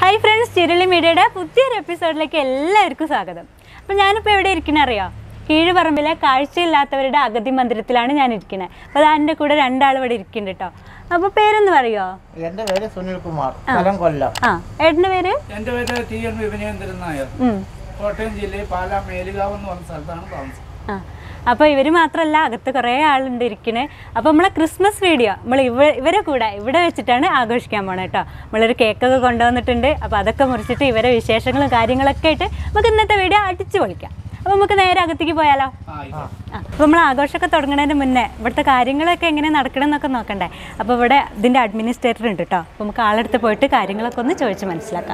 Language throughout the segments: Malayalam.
ഹായ് ഫ്രണ്ട്സ് ചിരളി മീഡിയയുടെ പുതിയൊരു എപ്പിസോഡിലേക്ക് എല്ലാവർക്കും സ്വാഗതം അപ്പം ഞാനിപ്പോൾ എവിടെ ഇരിക്കണ അറിയോ കീഴുപറമ്പിലെ കാഴ്ചയില്ലാത്തവരുടെ അഗതി മന്ദിരത്തിലാണ് ഞാൻ ഇരിക്കുന്നത് അപ്പോൾ അതിൻ്റെ കൂടെ രണ്ടാൾ ഇവിടെ ഇരിക്കുന്നുണ്ട് കേട്ടോ അപ്പോൾ പേരൊന്ന് പറയുമോ എന്റെ പേര് സുനിൽ കുമാർ സ്ഥലം കൊല്ലം ആ ഏട്ടൻ്റെ പേര് എൻ്റെ പേര് ടി എൻ വിപനേന്ദ്രൻ നായർ ഉം. കോട്ടയം ജില്ലയിൽ പാലാ മേലുകാവ് എന്ന് പറഞ്ഞ സ്ഥലത്താണ് താമസം ആ അപ്പോൾ ഇവർ മാത്രമല്ല അകത്ത് കുറേ ആളുണ്ട് ഇരിക്കണേ അപ്പോൾ നമ്മളെ ക്രിസ്മസ് വീഡിയോ നമ്മൾ ഇവ ഇവരെ കൂടെ ഇവിടെ വെച്ചിട്ടാണ് ആഘോഷിക്കാൻ പോണത് കേട്ടോ നമ്മളൊരു കേക്കൊക്കെ കൊണ്ടുവന്നിട്ടുണ്ട് അപ്പോൾ അതൊക്കെ മുറിച്ചിട്ട് ഇവരെ വിശേഷങ്ങളും കാര്യങ്ങളൊക്കെ ആയിട്ട് നമുക്ക് ഇന്നത്തെ വീഡിയോ അടിച്ചു പൊളിക്കാം അപ്പോൾ നമുക്ക് നേരെ അകത്തേക്ക് പോയാലോ ആ ഇത് ആ അപ്പോൾ നമ്മൾ ആഘോഷമൊക്കെ തുടങ്ങുന്നതിന് മുന്നേ ഇവിടുത്തെ കാര്യങ്ങളൊക്കെ എങ്ങനെ നടക്കണം എന്നൊക്കെ നോക്കണ്ടേ അപ്പോൾ ഇവിടെ ഇതിൻ്റെ അഡ്മിനിസ്ട്രേറ്റർ ഉണ്ട് കേട്ടോ അപ്പോൾ നമുക്ക് ആളെടുത്ത് പോയിട്ട് കാര്യങ്ങളൊക്കെ ഒന്ന് ചോദിച്ച് മനസ്സിലാക്കാം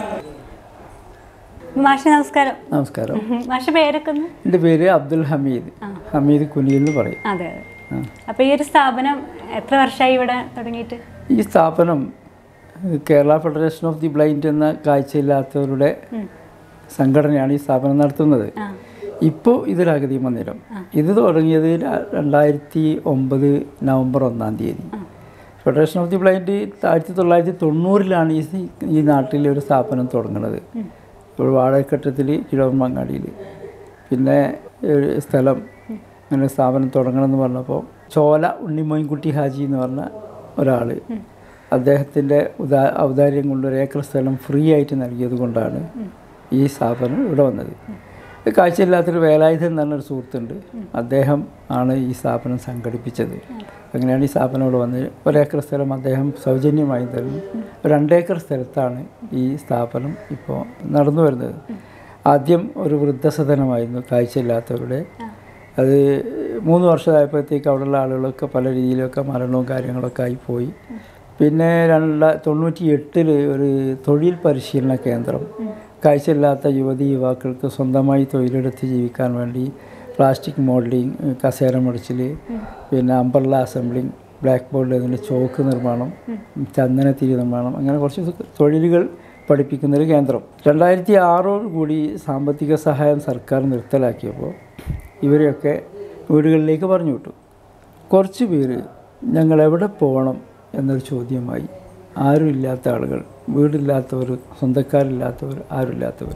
മാഷ നമസ്കാരം നമസ്കാരം മാഷ പേരൊക്കെ ഒന്ന് എൻ്റെ പേര് അബ്ദുൽ ഹമീദ് ഹമീദ് കുനിയിൽ എന്ന് പറയും അതെ അതെ അപ്പോൾ ഈ ഒരു സ്ഥാപനം എത്ര വർഷമായി ഇവിടെ തുടങ്ങിയിട്ട് ഈ സ്ഥാപനം ഏഹ്, Kerala federation of the blind എന്ന കാഴ്ചയില്ലാത്തവരുടെ സംഘടനയാണ് ഈ സ്ഥാപനം നടത്തുന്നത് ആ ഇപ്പോൾ ഇതൊരു അഗതി മന്ദിരം ഇത് തുടങ്ങിയത് ര- രണ്ടായിരത്തി ഒമ്പത് നവംബർ ഒന്നാം തീയതി ഫെഡറേഷൻ ഓഫ് ദി ബ്ലൈൻഡ് ആയിരത്തി തൊള്ളായിരത്തി തൊണ്ണൂറിലാണ് ഈ ഈ നാട്ടിൽ ഒരു സ്ഥാപനം തുടങ്ങുന്നത് ഇപ്പോൾ വാഴക്കട്ടത്തിൽ കിഴവങ്ങാടിയിൽ പിന്നെ ഒരു സ്ഥലം അങ്ങനെ സ്ഥാപനം തുടങ്ങണമെന്ന് പറഞ്ഞപ്പോൾ ചോല ഉണ്ണിമോയിൻകുട്ടി ഹാജി എന്ന് പറഞ്ഞ ഒരാൾ അദ്ദേഹത്തിൻ്റെ ഉദാ ഔദാര്യം കൊണ്ട് ഒരു ഏക്കർ സ്ഥലം ഫ്രീ ആയിട്ട് നൽകിയത് കൊണ്ടാണ് ഈ സ്ഥാപനം ഇവിടെ വന്നത് കാഴ്ചയില്ലാത്തൊരു വേലായുധൻ എന്ന് പറഞ്ഞൊരു സുഹൃത്തുണ്ട് അദ്ദേഹം ആണ് ഈ സ്ഥാപനം സംഘടിപ്പിച്ചത് അങ്ങനെയാണ് ഈ സ്ഥാപനം ഇവിടെ വന്നത് ഒരേക്കർ സ്ഥലം അദ്ദേഹം സൗജന്യമായി തരുന്നു രണ്ടേക്കർ സ്ഥലത്താണ് ഈ സ്ഥാപനം ഇപ്പോൾ നടന്നു വരുന്നത് ആദ്യം ഒരു വൃദ്ധസദനമായിരുന്നു കാഴ്ചയില്ലാത്തവരുടെ അത് മൂന്ന് വർഷമായപ്പോഴത്തേക്ക് അവിടെയുള്ള ആളുകളൊക്കെ പല രീതിയിലൊക്കെ മരണവും കാര്യങ്ങളൊക്കെ ആയി പോയി പിന്നെ രണ്ട തൊണ്ണൂറ്റി എട്ടിൽ ഒരു തൊഴിൽ പരിശീലന കേന്ദ്രം കാഴ്ചയില്ലാത്ത യുവതി യുവാക്കൾക്ക് സ്വന്തമായി തൊഴിലെടുത്ത് ജീവിക്കാൻ വേണ്ടി പ്ലാസ്റ്റിക് മോഡലിംഗ് കസേര മുടിച്ചിൽ പിന്നെ അമ്പർല അസംബ്ലിങ് ബ്ലാക്ക് ബോർഡ് അതിൻ്റെ ചോക്ക് നിർമ്മാണം ചന്ദനത്തിരി നിർമ്മാണം അങ്ങനെ കുറച്ച് തൊഴിലുകൾ പഠിപ്പിക്കുന്ന ഒരു കേന്ദ്രം രണ്ടായിരത്തി ആറോട് കൂടി സാമ്പത്തിക സഹായം സർക്കാർ നിർത്തലാക്കിയപ്പോൾ ഇവരെയൊക്കെ വീടുകളിലേക്ക് പറഞ്ഞു വിട്ടു കുറച്ച് പേര് ഞങ്ങൾ എവിടെ പോകണം എന്നൊരു ചോദ്യമായി ആരുമില്ലാത്ത ആളുകൾ വീടില്ലാത്തവർ സ്വന്തക്കാരില്ലാത്തവർ ആരുമില്ലാത്തവർ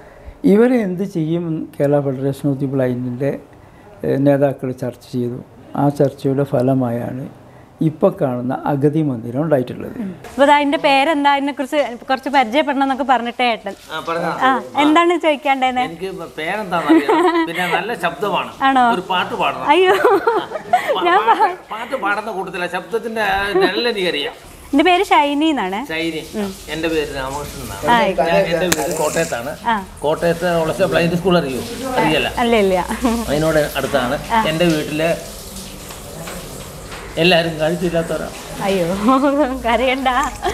ഇവരെ എന്ത് ചെയ്യും എന്ന് കേരള ഫെഡറേഷൻ ഓഫ് ദി ബ്ലൈൻഡിൻ്റെ നേതാക്കൾ ചർച്ച ചെയ്തു ആ ചർച്ചയുടെ ഫലമായാണ് ഇപ്പോൾ കാണുന്ന അഗതി മന്ദിരം ഉണ്ടായിട്ടുള്ളത് അപ്പോൾ അതിൻ്റെ പേരെന്താ അതിനെ കുറിച്ച് കുറച്ച് പരിചയപ്പെടണം എന്നൊക്കെ പറഞ്ഞിട്ടേ ഏട്ടൻ ആ, പറഞ്ഞോ. ആ എന്താണ് ചോദിക്കാണ്ടേന്ന് എനിക്ക് പേരെന്താണെന്നറിയാം പിന്നെ നല്ല ശബ്ദമാണ് ആണോ? ഒരു പാട്ട് പാടണം അയ്യോ പാ- പാട്ട് പാട്ട് പാടുന്ന കൂട്ടത്തില ശബ്ദത്തിന്റെ ആ നെഴൽ എനിക്കറിയാം എൻ്റെ പേര് ഷൈനി എന്നാണ് ശൈലി എന്റെ പേര് രാമകൃഷ്ണൻ എന്നാണ് ഞാൻ എന്റെ വീട് കോട്ടയത്താണ് കോട്ടയത്ത് ഉളച്ച ബ്ലൈൻഡ് സ്കൂൾ അറിയോ അറിയല്ല അല്ല ഇല്ല അതിനോട് അടുത്താണ് എന്റെ വീട്ടില് എല്ലാരും കാഴ്ചയില്ലാത്തവരാണ് അയ്യോ കരയണ്ട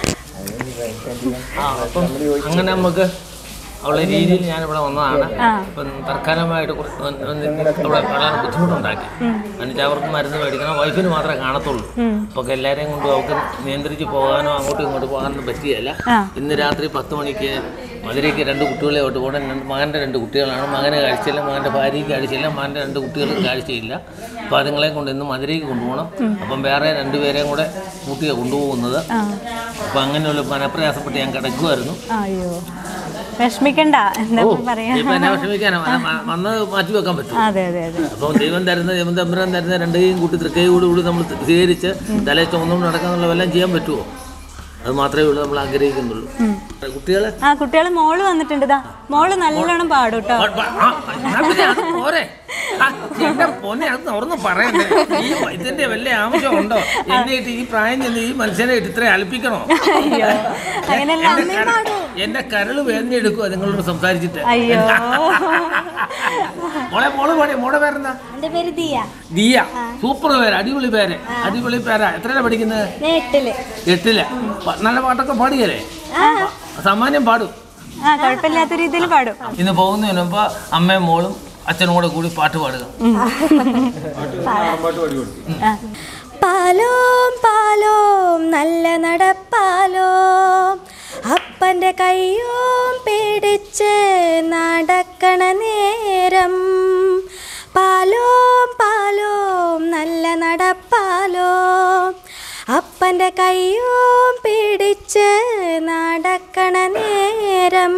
ആ, അപ്പം അങ്ങനെ നമുക്ക് ഉള്ള രീതിയിൽ ഞാനിവിടെ വന്നതാണ് അപ്പം തൽക്കാലമായിട്ട് കുറച്ച് ഒന്ന് ഒന്ന് ഇവിടെ വളരെ ബുദ്ധിമുട്ടുണ്ടാക്കി എന്നുവെച്ചാൽ അവർക്ക് മരുന്ന് മേടിക്കണം വൈഫിന് മാത്രമേ കാണത്തുള്ളൂ അപ്പോൾ എല്ലാവരെയും കൊണ്ട് അവർക്ക് നിയന്ത്രിച്ച് പോകാനോ അങ്ങോട്ടും ഇങ്ങോട്ടും പോകാനൊന്നും പറ്റിയല്ല ഇന്ന് രാത്രി പത്ത് മണിക്ക് മധുരയ്ക്ക് രണ്ട് കുട്ടികളെ ആയിട്ട് പോകണം രണ്ട് മകൻ്റെ രണ്ട് കുട്ടികളാണ് മകന് കാഴ്ചയില്ല മകൻ്റെ ഭാര്യയ്ക്ക് കാഴ്ചയില്ല മകൻ്റെ രണ്ട് കുട്ടികൾക്ക് കാഴ്ചയില്ല അപ്പോൾ അതുങ്ങളെ കൊണ്ട് ഇന്ന് മധുരയ്ക്ക് കൊണ്ടുപോകണം അപ്പം വേറെ രണ്ടുപേരെയും കൂടെ കൂട്ടിയാണ് കൊണ്ടുപോകുന്നത് അപ്പം അങ്ങനെയുള്ള മനപ്രയാസപ്പെട്ട് ഞാൻ കിടക്കുമായിരുന്നു അയ്യോ വിഷമിക്കണ്ട എന്താ പറയാ ഇപ്പൊ എന്നെ വിഷമിക്കാനാ വന്ന- വ- വന്നത് മാറ്റി വെക്കാൻ പറ്റും അതെ അതെ അതെ അപ്പം ദൈവം തരുന്ന ദൈവം തമ്പുരാൻ തരുന്ന രണ്ട് കൈയും കൂട്ടി തൃക്കൈയോട് കൂടി നമ്മൾ സ്വീകരിച്ച് തലേ ചുമന്നുകൊണ്ട് നടക്കാന്നുള്ള വല്ലതും ചെയ്യാൻ പറ്റുമോ അത് മാത്രമേ ഉള്ളൂ നമ്മൾ ആഗ്രഹിക്കുന്നുള്ളൂ കുട്ടികളെ ആ കുട്ടികൾ മോള് വന്നിട്ടുണ്ട് ഇതാ മോള് നല്ലോണം പാടും കേട്ടോ പ- പ- ആ, എന്നാ പിന്നെ അത് പോരെ ആ, എന്റെ പൊന്നെ അത് തുറന്ന് പറയണ്ടേ ഈ ഇതിന്റെ വല്ല ആവശ്യം ഉണ്ടോ എന്നെ ഇട്ട് ഈ പ്രായം ചെന്ന് ഈ മനുഷ്യനെ ഇട്ട് ഇത്ര അൽപ്പിക്കണോ അങ്ങനെയല്ല എന്റെ കര- എന്റെ കരള് വേദന എടുക്കുക നിങ്ങളോട് സംസാരിച്ചിട്ട് അയ്യോ മോളെ മോള് പാടിയ മോളെ പേരെന്താ എന്റെ പേര് ദിയ ദിയ സൂപ്പർ പേര് അടിപൊളി പേര് അടിപൊളി പേരാ എത്രയാണ് പഠിക്കുന്നത് ഞാൻ എട്ടില് എട്ടില് പ- നല്ല പാട്ടൊക്കെ പാടിയല്ലേ സാമാന്യം പാടും ആ കുഴപ്പമില്ലാത്ത രീതിയിൽ പാടും ഇന്ന് പോകുന്നതിന് മുമ്പ് അമ്മയും മോളും അച്ഛനും കൂടെ കൂടി പാട്ട് പാടുക ആ. പാലോം പാലോം നല്ല നടപ്പാലോം അപ്പൻ്റെ കയ്യോം പിടിച്ച് നടക്കണ നേരം പാലോം പാലോം നല്ല നടപ്പാലോം അപ്പൻ്റെ കയ്യോം പിടിച്ച് നടക്കണ നേരം നേരം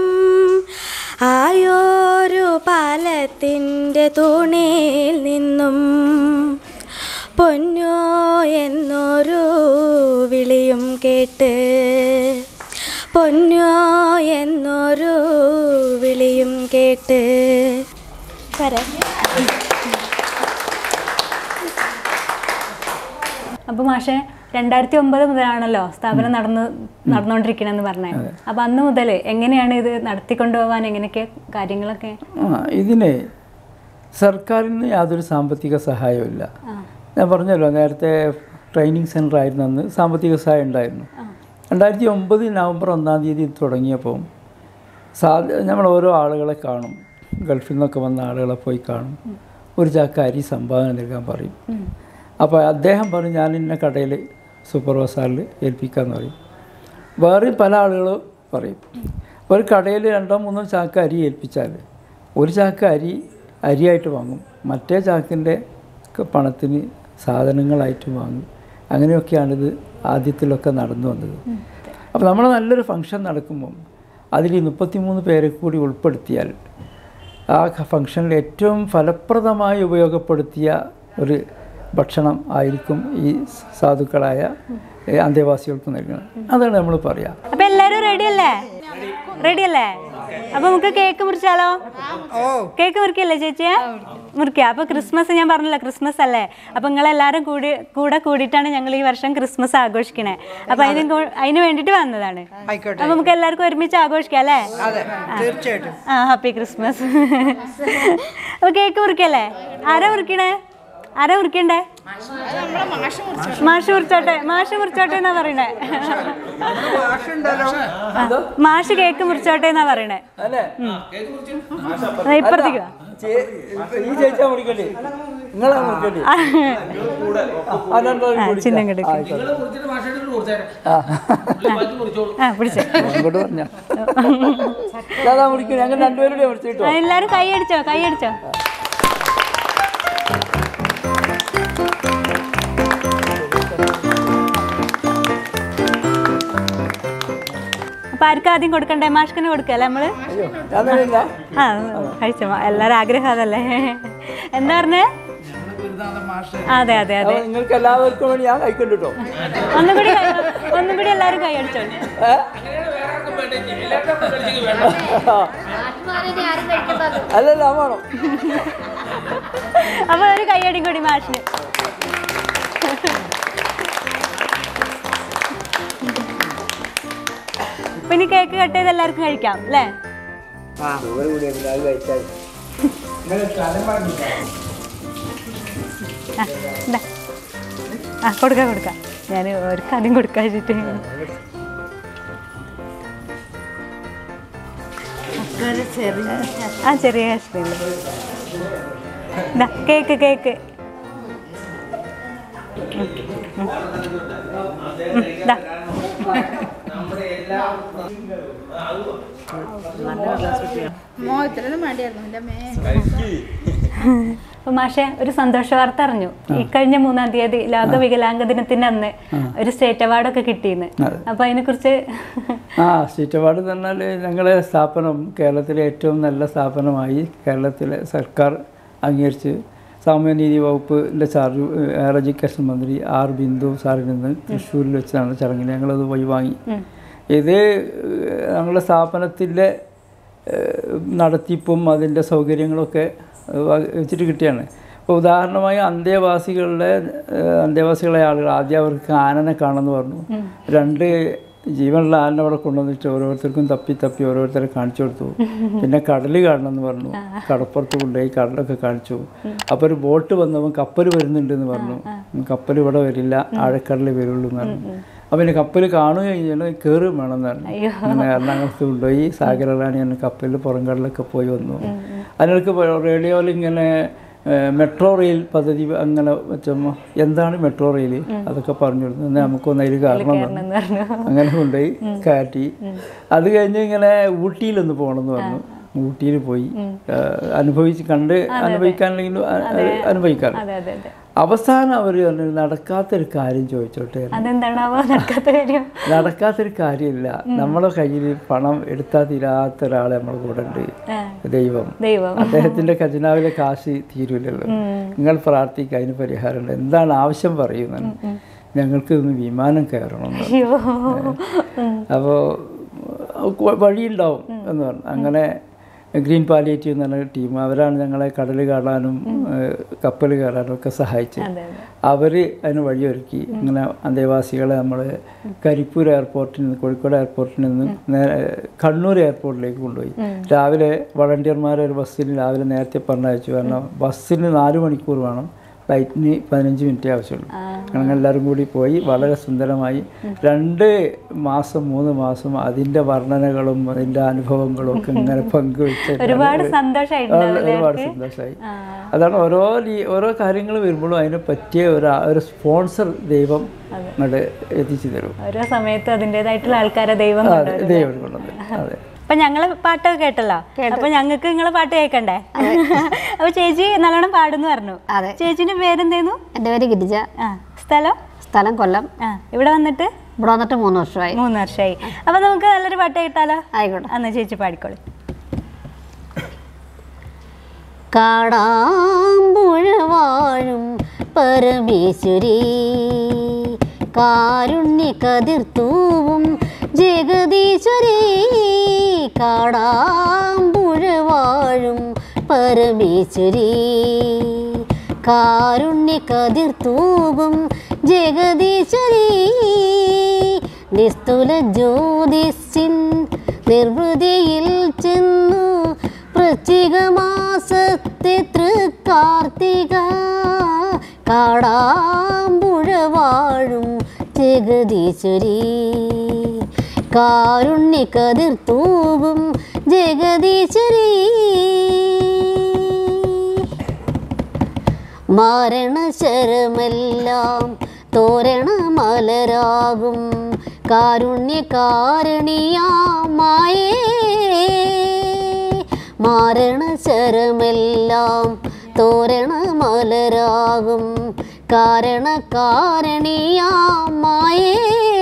ആയോരു പാലത്തിൻ്റെ തൂണിൽ നിന്നും പൊന്നോ എന്നൊരു വിളിയും കേട്ട് പൊന്നോ എന്നൊരു വിളിയും കേട്ട് വരാം അപ്പൊ മാഷെ രണ്ടായിരത്തി ഒമ്പത് മുതലാണല്ലോ സ്ഥാപനം നടന്നു നടന്നുകൊണ്ടിരിക്കണെന്ന് പറഞ്ഞേ അപ്പൊ അന്ന് മുതൽ എങ്ങനെയാണ് ഇത് നടത്തിക്കൊണ്ടുപോകാൻ എങ്ങനെയൊക്കെ കാര്യങ്ങളൊക്കെ ആ ഇതിന് സർക്കാരിൽ നിന്ന് യാതൊരു സാമ്പത്തിക സഹായവും ഇല്ല ഞാൻ പറഞ്ഞല്ലോ നേരത്തെ ട്രെയിനിങ് സെൻ്റർ ആയിരുന്നു അന്ന് സാമ്പത്തിക സഹായം ഉണ്ടായിരുന്നു രണ്ടായിരത്തി ഒമ്പത് നവംബർ ഒന്നാം തീയതി ഇത് തുടങ്ങിയപ്പോൾ സാ നമ്മൾ ഓരോ ആളുകളെ കാണും ഗൾഫിൽ നിന്നൊക്കെ വന്ന ആളുകളെ പോയി കാണും ഒരു ചാക്ക് അരി സംഭാവന നൽകാൻ പറയും അപ്പോൾ അദ്ദേഹം പറയും ഞാൻ ഇന്ന കടയിൽ സൂപ്പർ ബസാറിൽ ഏൽപ്പിക്കാമെന്ന് പറയും വേറെ പല ആളുകളും പറയും ഒരു കടയിൽ രണ്ടോ മൂന്നോ ചാക്ക് അരി ഏൽപ്പിച്ചാൽ ഒരു ചാക്ക് അരി അരിയായിട്ട് വാങ്ങും മറ്റേ ചാക്കിൻ്റെ ക- പണത്തിന് സാധനങ്ങളായിട്ട് വാങ്ങും അങ്ങനെയൊക്കെയാണിത് ആദ്യത്തിലൊക്കെ നടന്നു വന്നത് അപ്പോൾ നമ്മൾ നല്ലൊരു ഫംഗ്ഷൻ നടക്കുമ്പം അതിൽ മുപ്പത്തിമൂന്ന് പേരെ കൂടി ഉൾപ്പെടുത്തിയാൽ ആ ക- ഫംഗ്ഷനിൽ ഏറ്റവും ഫലപ്രദമായി ഉപയോഗപ്പെടുത്തിയ ഒരു ഭക്ഷണം ആയിരിക്കും ഈ സാധുക്കളായ ഏ, അന്തേവാസികൾക്ക് നൽകുന്നത് അതാണ് നമ്മൾ പറയുക അപ്പൊ എല്ലാരും റെഡി അല്ലേ റെഡി അല്ലേ അപ്പൊ നമുക്ക് കേക്ക് മുറിച്ചാലോ കേക്ക് മുറിക്കല്ലേ ചേച്ചിയെ മുറിക്കുക അപ്പൊ ക്രിസ്മസ് ഞാൻ പറഞ്ഞല്ലോ ക്രിസ്മസ് അല്ലേ അപ്പൊ നിങ്ങൾ എല്ലാരും കൂടി കൂടെ കൂടിയിട്ടാണ് ഞങ്ങൾ ഈ വർഷം ക്രിസ്മസ് ആഘോഷിക്കണേ അപ്പൊ അതിന് കൂ- അതിന് വേണ്ടിട്ട് വന്നതാണ് അപ്പൊ നമുക്ക് എല്ലാവർക്കും ഒരുമിച്ച് ആഘോഷിക്കാം അല്ലേ തീർച്ചയായിട്ടും ആ ഹാപ്പി ക്രിസ്മസ് അപ്പൊ കേക്ക് മുറിക്കല്ലേ ആരാ മുറിക്കണേ ആരാ മുറിക്കണ്ടേ മാഷ് മുറിച്ചോട്ടെ മാഷ് മുറിച്ചോട്ടെ എന്നാ പറയണേ ആ, മാഷ് കേക്ക് മുറിച്ചോട്ടെ എന്നാ പറയണേ അല്ലേ ദാ ഇപ്പുറത്തേക്ക് വാ. ഈ ചേച്ചാ മുറിക്കല്ലേ നിങ്ങളാ മുറിക്കല്ലേ ആ, രണ്ടാളും ആ, കൂടി. ചിഹ്നം കൊടുക്ക്. ആ, ആയിക്കോട്ടെ. നിങ്ങള് മുറിച്ചിട്ട് മാഷായിട്ട് കൊടുത്തേരെ ആ. ബാക്കി മുറിച്ചോളൂ ആ പിടിച്ചേ അങ്ങോട്ട് പറഞ്ഞ അതാ മുറിക്കും ഞങ്ങൾ രണ്ടുപേരുടെ മുറിച്ചിട്ടോ ആ, എല്ലാരും കൈ അടിച്ചോ കൈ അടിച്ചോ അപ്പൊ ആർക്കും ആദ്യം കൊടുക്കണ്ടേ മാഷ്കിന് കൊടുക്കല്ലേ നമ്മള് അയ്യോ ഞാൻ തന്നില്ല ആ കഴിച്ചോ എല്ലാരും ആഗ്രഹം അതല്ലേ എന്താ പറഞ്ഞേ അതെ അതെ അതെ നിങ്ങൾക്ക് എല്ലാവർക്കും വേണ്ടി ഞാൻ കഴിക്കണ്ട കേട്ടോ ഒന്നും കൂടി കൈ- ഒന്നും കൂടി എല്ലാരും കൈ അടിച്ചോ അല്ലല്ല ആ വേണം അപ്പൊ ഒരു കൈയടി കൂടി മാഷിന് അപ്പൊ ഇനി കേക്ക് കട്ട് ചെയ്ത് എല്ലാവർക്കും കഴിക്കാം അല്ലേ ആ, ഇതാ. ആ കൊടുക്കാം കൊടുക്കാം ഞാൻ ഒരു ആദ്യം കൊടുക്കാൻ വെച്ചിട്ട് ആ ചെറിയ കഷ്ണങ്ങൾ ഇതാ കേക്ക് കേക്ക് ഉം, ഉം. ഉം, ഇതാ. അപ്പൊ മാഷെ ഒരു സന്തോഷ വാർത്ത അറിഞ്ഞു ഈ കഴിഞ്ഞ മൂന്നാം തീയതി ലോക വികലാംഗ ദിനത്തിന്റെ അന്ന് ഒരു സ്റ്റേറ്റ് അവാർഡൊക്കെ കിട്ടിയെന്ന് അതെ. അപ്പൊ അതിനെ കുറിച്ച് ആ സ്റ്റേറ്റ് അവാർഡ് എന്ന് പറഞ്ഞാൽ ഞങ്ങളെ സ്ഥാപനം കേരളത്തിലെ ഏറ്റവും നല്ല സ്ഥാപനമായി കേരളത്തിലെ സർക്കാർ അംഗീകരിച്ച് സാമൂഹ്യനീതി വകുപ്പിൻ്റെ ചാർജ് ഹയർ എഡ്യൂക്കേഷൻ മന്ത്രി ആർ ബിന്ദു സാറിൽ നിന്ന് തൃശ്ശൂരിൽ വെച്ചാണ് ചടങ്ങിൽ ഞങ്ങളത് വഴി വാങ്ങി ഇത് ഏഹ്, ഞങ്ങളുടെ സ്ഥാപനത്തിൻ്റെ ഏഹ്, നടത്തിപ്പും അതിൻ്റെ സൗകര്യങ്ങളൊക്കെ ഏഹ്, വ- വെച്ചിട്ട് കിട്ടിയാണ് ഇപ്പോൾ ഉദാഹരണമായി അന്തേവാസികളുടെ ഏഹ്, അന്തേവാസികളായ ആളുകൾ ആദ്യം അവർക്ക് ആനനെ കാണുമെന്ന് പറഞ്ഞു രണ്ട് ജീവനുള്ള ആനനെ അവിടെ കൊണ്ടുവന്നിട്ട് ഓരോരുത്തർക്കും തപ്പി തപ്പി ഓരോരുത്തരെ കാണിച്ചു കൊടുത്തു പിന്നെ കടൽ കാണണമെന്ന് പറഞ്ഞു കടപ്പുറത്ത് കൊണ്ടുപോയി കടലൊക്കെ കാണിച്ചു അപ്പോൾ ഒരു ബോട്ട് വന്നവൻ കപ്പൽ വരുന്നുണ്ടെന്ന് പറഞ്ഞു കപ്പൽ ഇവിടെ വരില്ല ആഴക്കടലിൽ വരുള്ളൂ എന്ന് പറഞ്ഞു അപ്പം പിന്നെ കപ്പൽ കാണുക കഴിഞ്ഞാൽ കയറും വേണമെന്ന് പറഞ്ഞു അങ്ങനെ എറണാകുളത്ത് കൊണ്ടുപോയി സാഗരറാണി എന്ന കപ്പലിൽ പുറം കടലൊക്കെ പോയി വന്നു അതിനൊക്കെ റേഡിയോയിൽ ഇങ്ങനെ ഏഹ്, മെട്രോ റെയിൽ പദ്ധതി അങ്ങനെ വെച്ചപ്പോൾ എന്താണ് മെട്രോ റെയിൽ അതൊക്കെ പറഞ്ഞു കൊടുത്തു എന്നാൽ നമുക്കൊന്ന് അതിൽ കാരണം പറഞ്ഞു എന്ന് പറഞ്ഞു അങ്ങനെ കൊണ്ടുപോയി കാറ്റി അത് കഴിഞ്ഞ് ഇങ്ങനെ ഊട്ടിയിലൊന്ന് പോകണമെന്ന് പറഞ്ഞു ഊട്ടിയിൽ പോയി ഏഹ്, അനുഭവിച്ച് കണ്ട് അനുഭവിക്കാനില്ലെങ്കിലും അ- അനുഭവിക്കാറ് അതെ അതെ അതെ അവസാനം അവർ പറഞ്ഞു നടക്കാത്തൊരു കാര്യം ചോദിച്ചോട്ടെ എന്ന്." അതെന്താണാവോ നടക്കാത്ത കാര്യം നടക്കാത്തൊരു കാര്യമില്ല നമ്മളെ കയ്യിൽ പണം എടുത്താൽ തീരാത്ത ഒരാൾ നമ്മുടെ കൂടെ ഉണ്ട് ആ, ദൈവം ദൈവം അദ്ദേഹത്തിന്റെ ഖജനാവിലെ കാശ് തീരൂലല്ലോ നിങ്ങൾ പ്രാർത്ഥിക്കുക അതിന് പരിഹാരമുണ്ട് എന്താണ് ആവശ്യം പറയുന്നത് ഞങ്ങൾക്ക് ഇന്ന് വിമാനം കയറണം എന്ന് പറഞ്ഞു. അയ്യോ അപ്പോൾ വഴിയുണ്ടാവും എന്ന് പറഞ്ഞു അങ്ങനെ ഗ്രീൻ പാലിയേറ്റീവ് എന്ന് പറഞ്ഞ ടീം അവരാണ് ഞങ്ങളെ കടൽ കാണാനും കപ്പൽ കയറാനും ഒക്കെ സഹായിച്ചത് അതെ അതെ അവർ അതിന് വഴിയൊരുക്കി അങ്ങനെ അന്തേവാസികളെ നമ്മൾ കരിപ്പൂർ എയർപോർട്ടിൽ നിന്ന് കോഴിക്കോട് എയർപോർട്ടിൽ നിന്ന് നേരെ കണ്ണൂർ എയർപോർട്ടിലേക്ക് കൊണ്ടുപോയി രാവിലെ വളണ്ടിയർമാരെ ഒരു ബസ്സിൽ രാവിലെ നേരത്തെ പറഞ്ഞയച്ചു കാരണം ബസ്സിന് നാല് മണിക്കൂർ വേണം ഫ്ലൈറ്റിന് പതിനഞ്ച് മിനിറ്റേ ആവശ്യമുള്ളൂ ഞങ്ങൾ എല്ലാവരും കൂടി പോയി വളരെ സുന്ദരമായി രണ്ട് മാസം മൂന്ന് മാസം അതിൻ്റെ വർണ്ണനകളും അതിൻ്റെ അനുഭവങ്ങളും ഒക്കെ ഇങ്ങനെ പങ്കുവെച്ച് ഒരുപാട് സന്തോഷമായിട്ടുണ്ടാവില്ലേ ഒരുപാട് സന്തോഷമായി അതാണ് ഓരോ ലീ- ഓരോ കാര്യങ്ങൾ വരുമ്പോഴും അതിനെ പറ്റിയ ഒരു ആ- ഒരു സ്പോൺസർ ദൈവം അങ്ങോട്ട് എത്തിച്ചു തരും ഓരോ സമയത്തും അതിൻ്റെതായിട്ടുള്ള ആൾക്കാരെ ദൈവം അതെ കൊണ്ടുവരും ദൈവം കൊണ്ടുവന്നു അതെ അപ്പൊ ഞങ്ങള് പാട്ടൊക്കെ കേട്ടല്ലോ അപ്പൊ ഞങ്ങൾക്ക് നിങ്ങളെ പാട്ട് കേൾക്കണ്ടേ അപ്പൊ ചേച്ചി നല്ലോണം പാടുന്നു പറഞ്ഞു അതെ. ചേച്ചിന്റെ പേരെന്തേന്നു എൻ്റെ പേര് ഗിരിജ ആ സ്ഥലം സ്ഥലം കൊല്ലം ആ ഇവിടെ വന്നിട്ട് ഇവിടെ വന്നിട്ട് മൂന്ന് വർഷമായി മൂന്ന് വർഷമായി അപ്പൊ നമുക്ക് നല്ലൊരു പാട്ട് കേട്ടാലോ ആയിക്കോട്ടെ എന്നാ ചേച്ചി പാടിക്കോളി കാടാമ്പുഴ വാഴും പരമേശ്വരി കാരുണ്യ കതിർത്തൂവും ജഗദീശ്വരി കാടാമ്പുഴ വാഴും പരമേശ്വരി കാരുണ്യ കതിർത്തൂവും ജഗദീശ്വരി നിസ്തുല ജ്യോതിസിൻ നിർവൃതിയിൽ ചെന്നു വൃശ്ചിക മാസത്തെ തൃക്കാർത്തിക കാടാമ്പുഴ വാഴും ജഗദീശ്വരി കാരുണ്യ കതിർത്തൂവും ജഗദീശ്വരി മരണശരമെല്ലാം തോരണ മലരാകും കാരുണ്യകാരണിയാമായേ മരണശരമെല്ലാം തോരണ മലരാകും കാരണകാരണിയാമായേ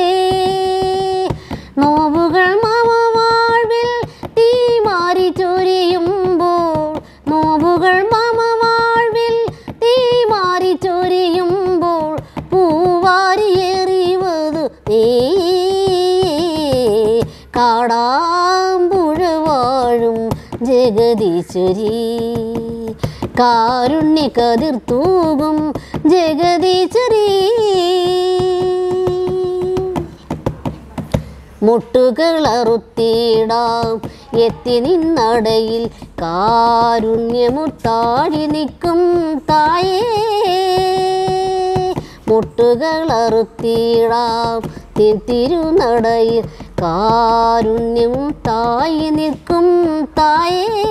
നോവുകൾ മമ വാഴ്വിൽ തീ മാറി ചൊരിയുമ്പോൾ നോവുകൾ മമ വാഴ്വിൽ തീ മാറി ചൊരിയുമ്പോൾ പൂവാരിയെറിവത് നീ കാടാമ്പുഴ വാഴും ജഗദീശ്വരി കാരുണ്യ കതിർത്തൂകും ജഗദീശ്വരി മുട്ടുകളറുത്തിടാം എത്തി നിന്നടയിൽ കാരുണ്യമുത്താഴി നിൽക്കും തായേ മുട്ടുകളറുത്തിടാം തിരുനടയിൽ കാരുണ്യം തായി നിൽക്കും തായേ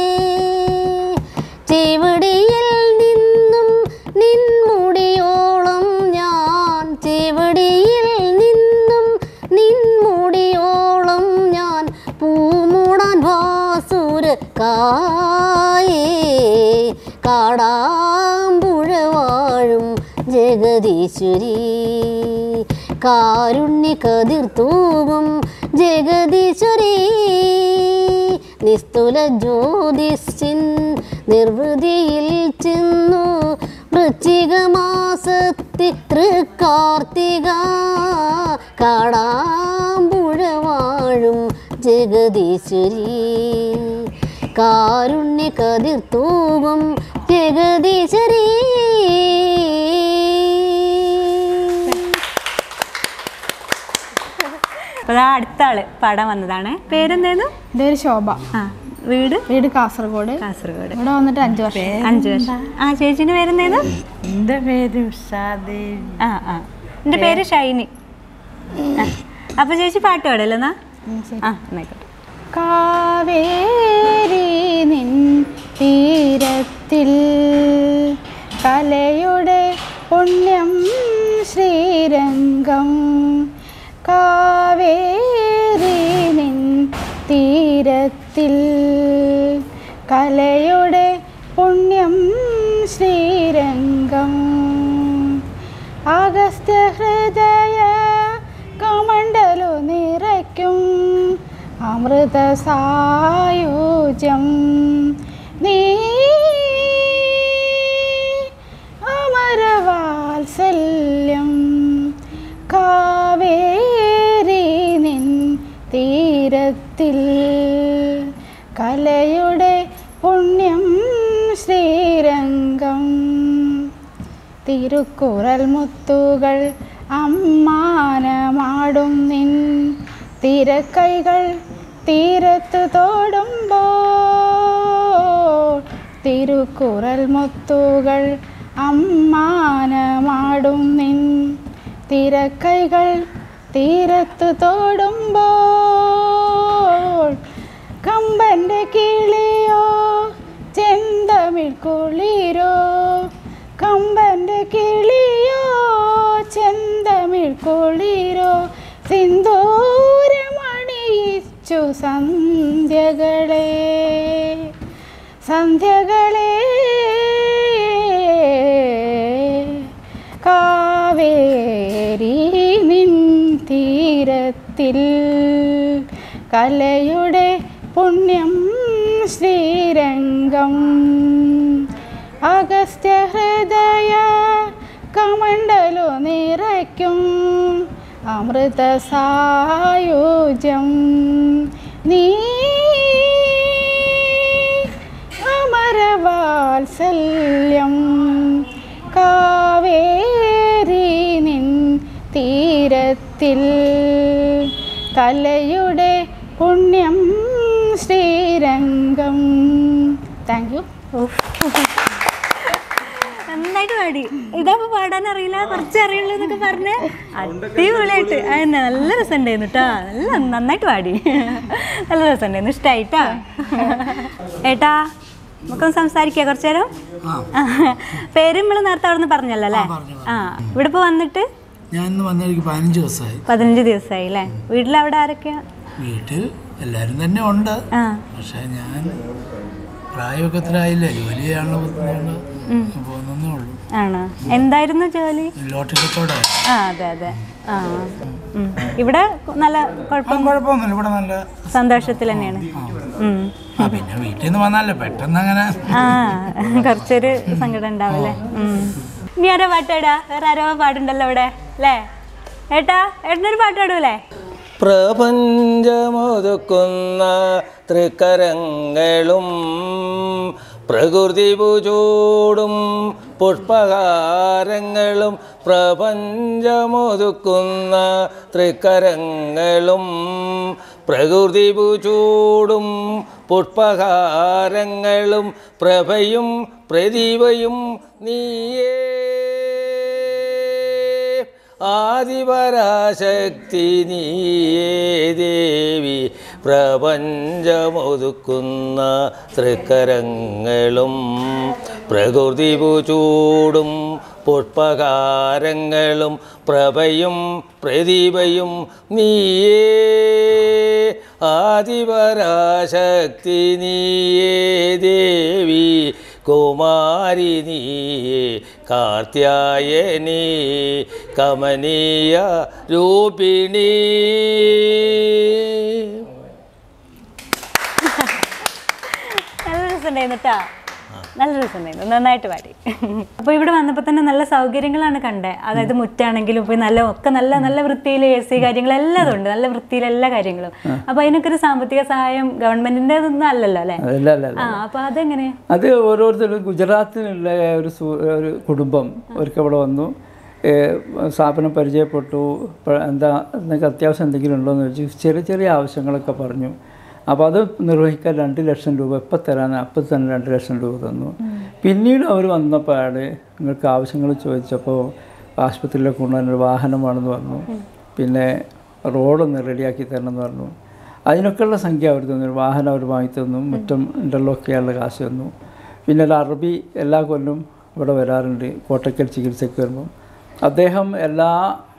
ചെവടിയിൽ നിന്നും നിൻമുടിയോളം ഞാൻ ചെവടിയിൽ നിന്നും നിൻമുടിയോളം ഞാൻ പൂമൂടാൻ വാസുര കായേ കാടാമ്പുഴ വാഴും ജഗദീശ്വരി കാരുണ്യ കതിർത്തൂവും ജഗദീശ്വരി നിസ്തുല ജ്യോതിസിൻ നിർവൃതിയിൽ ചെന്നു വൃശ്ചിക മാസത്തി തൃക്കാർത്തിക കാടാമ്പുഴ വാഴും ജഗദീശ്വരി കാരുണ്യ കതിർത്തൂവും ജഗദീശ്വരി അപ്പൊ ദാ അടുത്ത ആള് പാടാൻ വന്നതാണ് പേരെന്തേന്നു എൻ്റെ പേര് ശോഭ ആ വീട് വീട് കാസർഗോഡ് കാസർഗോഡ് ഇവിടെ വന്നിട്ട് അഞ്ച് വർഷം അഞ്ചു വർഷം ആ ചേച്ചിന്റെ പേരെന്തേന്നു എൻ്റെ പേര് ഉഷാദേവി ആ ആ എന്റെ പേര് ഷൈനി ആ. അപ്പൊ ചേച്ചി പാട്ട് പാടല്ലോ എന്നാ ആ എന്നായിക്കോട്ടെ കാവേരി നിൻ തീരത്തിൽ കലയുടെ പുണ്യം ശ്രീരംഗം കാവേരി നിൻ തീരത്തിൽ കലയുടെ പുണ്യം ശ്രീരംഗം അഗസ്ത്യ ഹൃദയ കമണ്ടലു നിറയ്ക്കും അമൃത സായുജ്യം നീ അമരവാത്സല്യം കാവേരി നിൻ തീരത്തിൽ കലയുടെ പുണ്യം ശ്രീരംഗം തിരുക്കുറൽ മുത്തുകൾ അമ്മാനമാടും നിൻ തിരക്കൈകൾ തീരത്ത് തോടുമ്പോൾ തിരുക്കുറൽ മുത്തുകൾ അമ്മാനമാടും നിൻ തിരക്കൈകൾ തീരത്ത് തോടുമ്പോൾ കമ്പൻ്റെ കിളിയോ ചെന്തമിഴ് കുളിരോ കമ്പൻ്റെ കിളിയോ ചെന്തമിഴ് കുളിരോ സിന്ദൂരമണിയിച്ചു സന്ധ്യകളെ സന്ധ്യകളെ കാവേരി നിൻ തീരത്തിൽ കലയുടെ പുണ്യം ശ്രീരംഗം അഗസ്ത്യ ഹൃദയ കമണ്ടലു നിറയ്ക്കും അമൃത സായുജ്യം നീ അമരവാത്സല്യം കാവേരി നിൻ തീരത്തിൽ കലയുടെ പുണ്യം ശ്രീരംഗം താങ്ക് യു നന്നായിട്ട് പാടി ഇതാകുമ്പോ പാടാൻ അറിയില്ല കുറച്ച് അറിയുള്ളൂ എന്നൊക്കെ പറഞ്ഞ് അടിപൊളിയായിട്ട് ആ, നല്ല രസമുണ്ടായിരുന്നു കേട്ടോ നല്ല നന്നായിട്ട് പാടി നല്ല രസമുണ്ടായിരുന്നു ഇഷ്ടായിട്ടാ ഏട്ടാ നമുക്കൊന്ന് സംസാരിക്കാം കുറച്ചു നേരം പേര് നമ്മൾ നേരത്തെ അവിടെ നിന്ന് പറഞ്ഞല്ലോ അല്ലേ ആ ഇവിടെ ഇപ്പോൾ വന്നിട്ട് ഞാൻ ഇന്ന് വന്ന എനിക്ക് പതിനഞ്ച് ദിവസമായി പതിനഞ്ച് ദിവസമായി അല്ലേ വീട്ടിലവിടെ ആരൊക്കെയാ വീട്ടിൽ എല്ലാവരും തന്നെ ഉണ്ട് ആ പക്ഷെ ഞാൻ പ്രായമൊക്കെ എത്രയായില്ല ജോലി ചെയ്യാനുള്ള ബുദ്ധിമുട്ടുണ്ട് പോകുന്നേ ഉള്ളൂ ആണോ എന്തായിരുന്നു ജോലി ലോട്ടറി കച്ചവടം ആ അതെ അതെ ആ ഉം. ഇവിടെ നല്ല കുഴപ്പം കുഴപ്പമൊന്നുമില്ല ഇവിടെ നല്ല സന്തോഷത്തിൽ തന്നെയാണ് ഉം. ആ പിന്നെ വീട്ടിൽ നിന്ന് വന്നാലേ പെട്ടെന്ന് അങ്ങനെ ആ കുറച്ചൊരു സങ്കടം ഉണ്ടാവില്ലേ ഉം. ഇനി ആരോ പാട്ടാടാ വേറെ ആരോ പാടുണ്ടല്ലോ ഇവിടെ അല്ലേ ഏട്ടാ ഏട്ടനൊരു പാട്ട് പാടൂലേ പ്രപഞ്ചമൊതുക്കുന്ന തൃക്കരങ്ങളും പ്രകൃതി പൂചൂടും പുഷ്പഹാരങ്ങളും പ്രപഞ്ചമൊതുക്കുന്ന തൃക്കരങ്ങളും പ്രകൃതി പൂചൂടും പുഷ്പഹാരങ്ങളും പ്രഭയും പ്രദീപയും നീയേ ആദിപരാശക്തി നീയേ ദേവി പ്രപഞ്ചമൊതുക്കുന്ന തൃക്കരങ്ങളും പ്രകൃതി പൂചൂടും പുഷ്പകാരങ്ങളും പ്രഭയും പ്രദീപയും നീയേ ആദിപരാശക്തി നീയേ ദേവി കുമാരി നീയേ കാർത്യായനി കമനീയ രൂപിണി നല്ല രസമുണ്ടായിരുന്നു കേട്ടോ നല്ല രസമുണ്ടായിരുന്നു നന്നായിട്ട് പാടി അപ്പോൾ ഇവിടെ വന്നപ്പോൾ തന്നെ നല്ല സൗകര്യങ്ങളാണ് കണ്ടത് അതായത് മുറ്റാണെങ്കിലും ഇപ്പോൾ നല്ല ഒക്കെ നല്ല നല്ല വൃത്തിയിൽ എ സി കാര്യങ്ങളെല്ലാം ഉണ്ട് നല്ല വൃത്തിയിൽ എല്ലാ കാര്യങ്ങളും അപ്പോൾ അതിനൊക്കെ ഒരു സാമ്പത്തിക സഹായം ഗവൺമെന്റിന്റെ ഒന്നും അല്ലല്ലോ അല്ലേ അല്ല അല്ല അല്ല ആ അപ്പോൾ അതെങ്ങനെ അത് ഓരോരുത്തരും ഗുജറാത്തിലുള്ള ഒരു സു- ഒരു കുടുംബം ഒരിക്കൽ ഇവിടെ വന്നു ഏഹ് സ്ഥാപനം പരിചയപ്പെട്ടു ഇപ്പ- എന്താ നിങ്ങൾക്ക് അത്യാവശ്യം എന്തെങ്കിലും ഉണ്ടോ എന്ന് ചോദിച്ചു ചെറിയ ചെറിയ ആവശ്യങ്ങളൊക്കെ പറഞ്ഞു അപ്പോൾ അത് നിർവഹിക്കാൻ രണ്ട് ലക്ഷം രൂപ ഇപ്പം തരാൻ അപ്പം തന്നെ രണ്ട് ലക്ഷം രൂപ തന്നു പിന്നീട് അവർ വന്നപ്പോഴാണ് നിങ്ങൾക്ക് ആവശ്യങ്ങൾ ചോദിച്ചപ്പോൾ ആശുപത്രിയിലേക്ക് കൊണ്ടുവന്ന ഒരു വാഹനമാണെന്ന് പറഞ്ഞു പിന്നെ റോഡൊന്ന് റെഡിയാക്കി തരണം എന്ന് പറഞ്ഞു അതിനൊക്കെയുള്ള സംഖ്യ അവർ തന്നു ഒരു വാഹനം അവർ വാങ്ങി തന്നു മുറ്റം ഇൻ്റർലോക്ക് ചെയ്യാനുള്ള കാശ് തന്നു പിന്നെ ഒരു അറബി എല്ലാ കൊല്ലം ഇവിടെ വരാറുണ്ട് കോട്ടയ്ക്കൽ ചികിത്സയ്ക്ക് വരുമ്പം അദ്ദേഹം എല്ലാ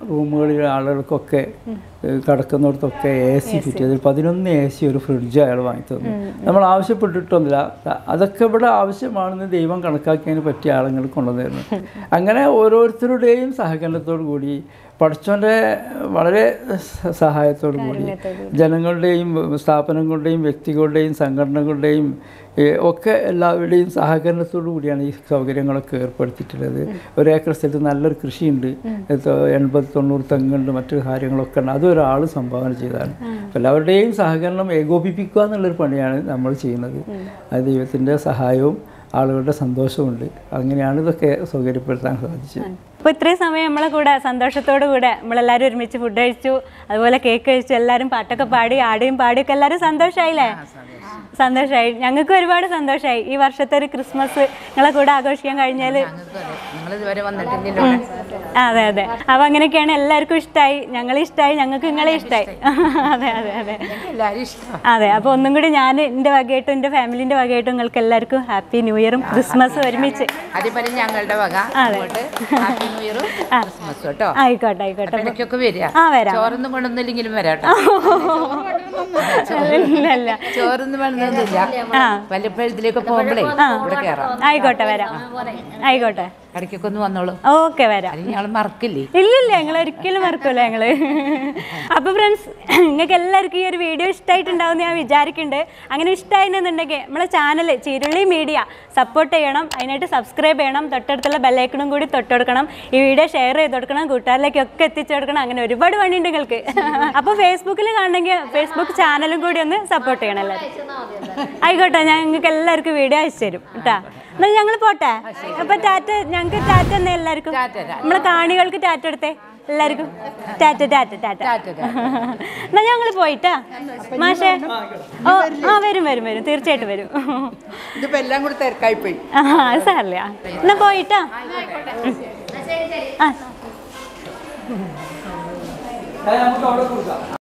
റൂമുകളിലെ ആളുകൾക്കൊക്കെ ഏഹ് കടക്കുന്നിടത്തൊക്കെ എ സി ഫിറ്റ് ചെയ്ത് പതിനൊന്ന് എ സി ഒരു ഫ്രിഡ്ജ് അയാൾ വാങ്ങി തന്നു നമ്മൾ ആവശ്യപ്പെട്ടിട്ടൊന്നുമില്ല അ- അതൊക്കെ ഇവിടെ ആവശ്യമാണെന്ന് ദൈവം കണക്കാക്കിയതിന് പറ്റിയ ആളുകൾ കൊണ്ടുവന്നിരുന്നു അങ്ങനെ ഓരോരുത്തരുടെയും സഹകരണത്തോടു കൂടി പഠിച്ചവൻ്റെ വളരെ സ- സഹായത്തോടു കൂടി ജനങ്ങളുടെയും സ്ഥാപനങ്ങളുടെയും വ്യക്തികളുടെയും സംഘടനകളുടെയും ഏഹ് ഒക്കെ എല്ലാവരുടെയും സഹകരണത്തോടു കൂടിയാണ് ഈ സൗകര്യങ്ങളൊക്കെ ഏർപ്പെടുത്തിയിട്ടുള്ളത് ഒരു ഏക്കർ സ്ഥലത്ത് നല്ലൊരു കൃഷിയുണ്ട് ഇത് എൺപത് തൊണ്ണൂറ് തെങ്ങുണ്ട് മറ്റു കാര്യങ്ങളൊക്കെ ഉണ്ട് അത് ഒരാൾ സംഭാവന ചെയ്തതാണ് അപ്പോൾ എല്ലാവരുടെയും സഹകരണം ഏകോപിപ്പിക്കുക എന്നുള്ളൊരു പണിയാണ് നമ്മൾ ചെയ്യുന്നത് അത് ദൈവത്തിൻ്റെ സഹായവും ആളുകളുടെ സന്തോഷമുണ്ട് അങ്ങനെയാണ് ഇതൊക്കെ സൗകര്യപ്പെടുത്താൻ സാധിച്ചത് അപ്പോൾ ഇത്രയും സമയം നമ്മളെ കൂടെ സന്തോഷത്തോടു കൂടെ നമ്മളെല്ലാവരും ഒരുമിച്ച് ഫുഡ് കഴിച്ചു അതുപോലെ കേക്ക് കഴിച്ചു എല്ലാവരും പാട്ടൊക്കെ പാടി ആടുകയും പാടിയൊക്കെ എല്ലാവരും സന്തോഷമായില്ലേ സന്തോഷമായി ഞങ്ങൾക്ക് ഒരുപാട് സന്തോഷമായി ഈ വർഷത്തെ ഒരു ക്രിസ്മസ് നിങ്ങളെ കൂടെ ആഘോഷിക്കാൻ കഴിഞ്ഞാൽ നിങ്ങളിതുവരെ വന്നിട്ടില്ലല്ലോ അതെ അതെ അപ്പൊ അങ്ങനെയൊക്കെയാണ് എല്ലാവർക്കും ഇഷ്ടമായി ഞങ്ങളെ ഇഷ്ടമായി ഞങ്ങൾക്ക് നിങ്ങളെ ഇഷ്ടമായി അതെ അതെ അതെ എല്ലാവരും ഇഷ്ടം അതെ അപ്പോൾ ഒന്നും കൂടി ഞാൻ എൻ്റെ വകയായിട്ടും എൻ്റെ ഫാമിലിൻ്റെ വകയായിട്ടും നിങ്ങൾക്ക് എല്ലാവർക്കും ഹാപ്പി ന്യൂ ഇയറും ക്രിസ്മസും ഒരുമിച്ച് അതേപോലെ ഞങ്ങളുടെ വക അതെ. അങ്ങോട്ട് ഹാപ്പി ന്യൂ ഇയറും ക്രിസ്മസ് കേട്ടോ ആയിക്കോട്ടെ ആയിക്കോട്ടെ ഇടയ്ക്കൊക്കെ വരിക ആ വരാം ചോറൊന്നും കൊണ്ടൊന്നില്ലെങ്കിലും വരാട്ടോ ഇല്ല ഇല്ല ചോറൊന്നും വേണമെന്നൊന്നുമില്ല ആ. വല്ലപ്പോഴും ഇതിലേക്ക് പോകുമ്പോഴേ ആ. ഇവിടെ കയറാം ആയിക്കോട്ടെ വരാം ആയിക്കോട്ടെ ഇടയ്ക്കൊക്കെ ഒന്ന് വന്നോളൂ ഓക്കെ വരാം അല്ലെങ്കിൽ ഞങ്ങൾ മറക്കില്ലേ ഇല്ലില്ല ഞങ്ങൾ ഒരിക്കലും മറക്കൂല ഞങ്ങള് അപ്പൊ ഫ്രണ്ട്സ് നിങ്ങൾക്ക് എല്ലാവർക്കും ഈ ഒരു വീഡിയോ ഇഷ്ടമായിട്ടുണ്ടാവും ഞാൻ വിചാരിക്കുന്നുണ്ട് അങ്ങനെ ഇഷ്ടമായിരുന്നുണ്ടെങ്കിൽ നമ്മളെ ചാനൽ ചിരുളി മീഡിയ സപ്പോർട്ട് ചെയ്യണം അതിനായിട്ട് സബ്സ്ക്രൈബ് ചെയ്യണം തൊട്ടടുത്തുള്ള ബെല്ലൈക്കണും കൂടി തൊട്ടുകൊടുക്കണം ഈ വീഡിയോ ഷെയർ ചെയ്ത് കൊടുക്കണം കൂട്ടുകാരിലേക്കൊക്കെ എത്തിച്ചു കൊടുക്കണം അങ്ങനെ ഒരുപാട് പണിയുണ്ട് നിങ്ങൾക്ക് അപ്പോൾ ഫേസ്ബുക്കിൽ കാണണമെങ്കിൽ ഫേസ്ബുക്ക് ചാനലും കൂടി ഒന്ന് സപ്പോർട്ട് ചെയ്യണം എല്ലാവരും ആയിക്കോട്ടെ ഞാൻ നിങ്ങൾക്ക് എല്ലാവർക്കും വീഡിയോ അയച്ചു തരും കേട്ടാ എന്നാൽ ഞങ്ങൾ പോട്ടെ അപ്പൊ ടാറ്റ ഞങ്ങൾക്ക് ടാറ്റ തന്നെ എല്ലാവർക്കും നമ്മളെ കാണികൾക്ക് ടാറ്റ എടുത്തേ എല്ലാവർക്കും ടാറ്റ ടാറ്റ ടാറ്റ എന്നാ ഞങ്ങൾ പോയിട്ടാ മാഷേ ഓ ആ വരും വരും വരും തീർച്ചയായിട്ടും വരും ഇതിപ്പോ എല്ലാം കൂടി തിരക്കായി പോയി ആ അത് സാറില്ല എന്നാ പോയിട്ടാ ആ